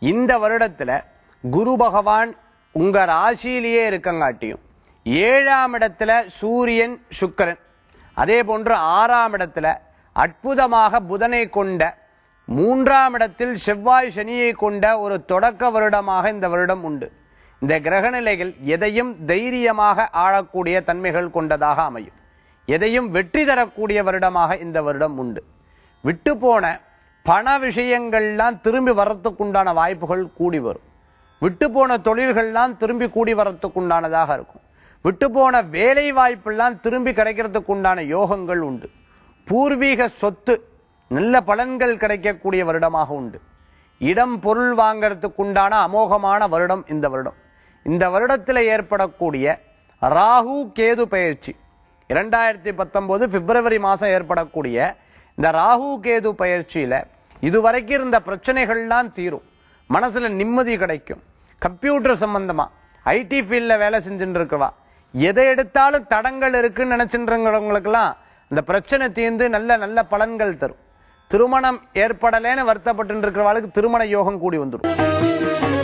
இந்த வருடத்துல குரு பகவான் உங்க ராசியிலேயே இருக்கங்காட்டியும் ஏழாம் இடத்துல சூரியன் சுக்கிரன் அதே போன்று ஆறாம் இடத்துல அற்புதமாக புதனை கொண்ட மூன்றாம் இடத்தில் செவ்வாய் சனியை கொண்ட ஒரு தொடக்க வருடமாக இந்த வருடம் உண்டு இந்த கிரகநிலைகள் எதையும் தைரியமாக ஆளக்கூடிய தன்மைகள் கொண்டதாக அமையும் எதையும் வெற்றி தரக்கூடிய வருடமாக இந்த வருடம் உண்டு விட்டு போன பண விஷயங்கள்லாம் திரும்பி வர்றதுக்குண்டான வாய்ப்புகள் கூடி வரும் விட்டு போன தொழில்கள்லாம் திரும்பி கூடி வர்றதுக்குண்டானதாக இருக்கும் விட்டு போன வேலை வாய்ப்பெல்லாம் திரும்பி கிடைக்கிறதுக்கு உண்டான யோகங்கள் உண்டு பூர்வீக சொத்து நல்ல பலன்கள் கிடைக்கக்கூடிய வருடமாக உண்டு இடம் பொருள் வாங்கறதுக்கு உண்டான அமோகமான வருடம் இந்த வருடம் இந்த வருடத்தில் ஏற்படக்கூடிய ராகு கேது பயிற்சி இரண்டாயிரத்தி பத்தொன்பது பிப்ரவரி மாசம் ஏற்படக்கூடிய இந்த ராகு கேது பயிற்சியில இதுவரைக்கும் இருந்த பிரச்சனைகள்லாம் தீரும் மனசுல நிம்மதி கிடைக்கும் கம்ப்யூட்டர் சம்பந்தமா ஐடி ஃபீல்ட்ல வேலை செஞ்சுட்டு இருக்கவா எதை எடுத்தாலும் தடங்கள் இருக்குன்னு நினைச்சுன்றவங்களுக்கெல்லாம் அந்த பிரச்சனை தீர்ந்து நல்ல நல்ல பலன்கள் தரும் திருமணம் ஏற்படலைன்னு வருத்தப்பட்டு இருக்கிறவாளுக்கு திருமண யோகம் கூடி வந்துடும்